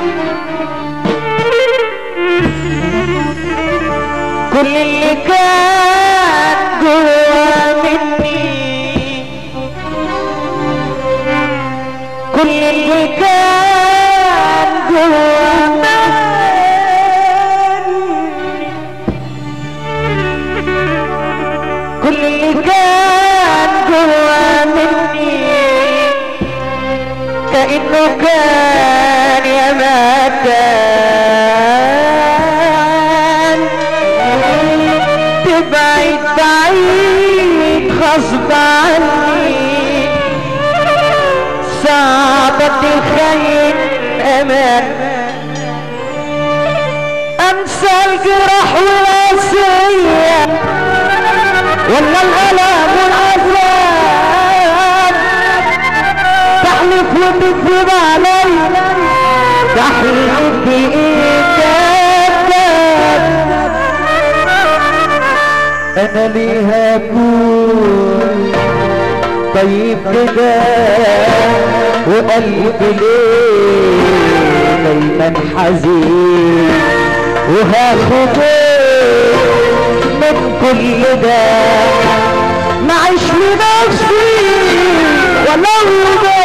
كل اللي كان جوا مني كل اللي كان جوا مني كل اللي كان جوا مني كأنه كان يا ما كان تبعد بعيد غصب عني صعبة تخيل أمان أنسى الجرح والأسية ولا الألم والعذاب تحلف وتكذب علي تحلف بإيدك أنا ليها أكون طيب كده وقلبي ليه دايما حزين وهاخد من كل ده معيش لنفسي ولو ده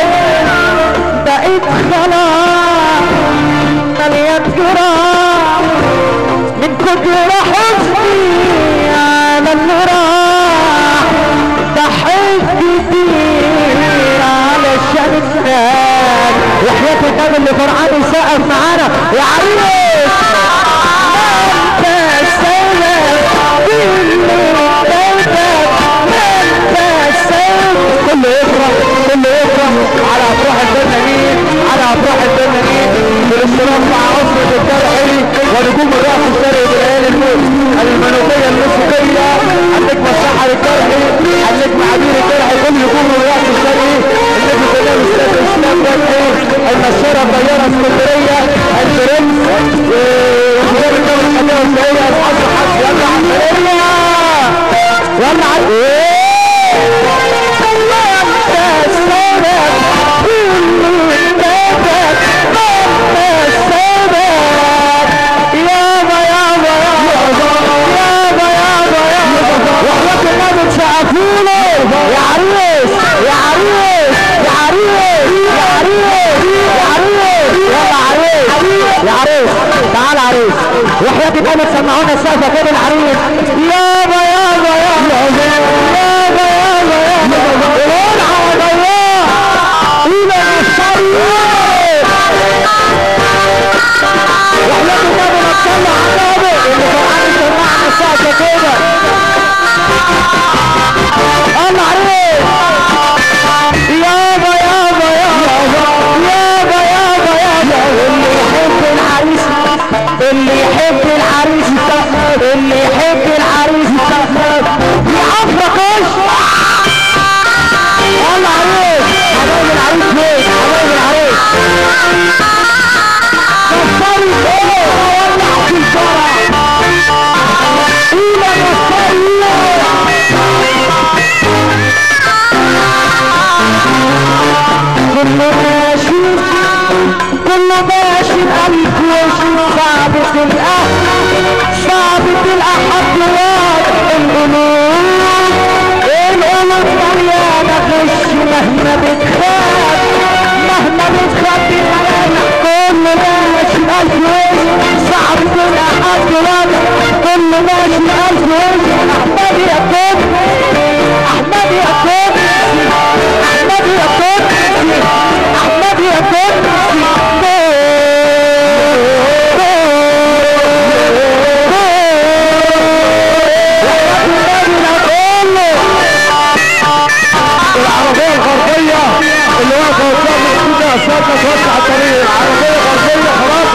بقيت خلاص مليان جراح من كتر حزني على اللي راح ضحيت كتير علشان الناس وحياة النبي اللي فرحان يسقف معانا يا عريس انت السبب كل بيتك انت السبب كل يفرح كل يفرح على افراح الفنانين على افراح الفنانين بالاشتراك مع اسرة الترحي ونجوم الرقص الشرقي بالليالي الموت المنوفية الموسيقية عندك مسرحة للترحي عندك معابير الترحي كل نجوم الرقص الشرقي النبي سلام استاذ اسلام فتحي المسارة الطيارة اسكندرية البرنس ومدير الدولة الحمية والسعية اصحاب الحج يلا عسلية يلا يا عريس يا عريس يا عريس يا عريس يا عريس يلا عريس يا عريس تعال عريس وحياة الأمل سمعونا السقفة كده العريس يابا يابا يابا يابا يابا يابا قول على الله إلى الشريف وحياة النبي ما تصلى على النبي اللي فرحان يسمعنا السقفة كده الله عليك يابا يابا يابا يابا يابا يابا اللي يحب العريس اللي يحب العريس اللي يحب العريس يعفرك وش الله عليك حبايب العريس فين حبايب العريس كفري ايه ولع في الفرح الى مصريه كل ماشي كل ماشي بألف وش صعب تلقى صعب تلقى حد واضح القلوب القلوب مليانة غش مهما بتخاف مهما بتخاف الأمانة كل ماشي بألف وش صعب تلقى حد واضح كل ماشي بألف وش أحمد يا كوب أحمد يا كوب أحمد يا كوب أحمد يا كوب العربية الغربية اللي واقفة قدام السيدة أساسا توسع الطريق العربية الغربية خلاص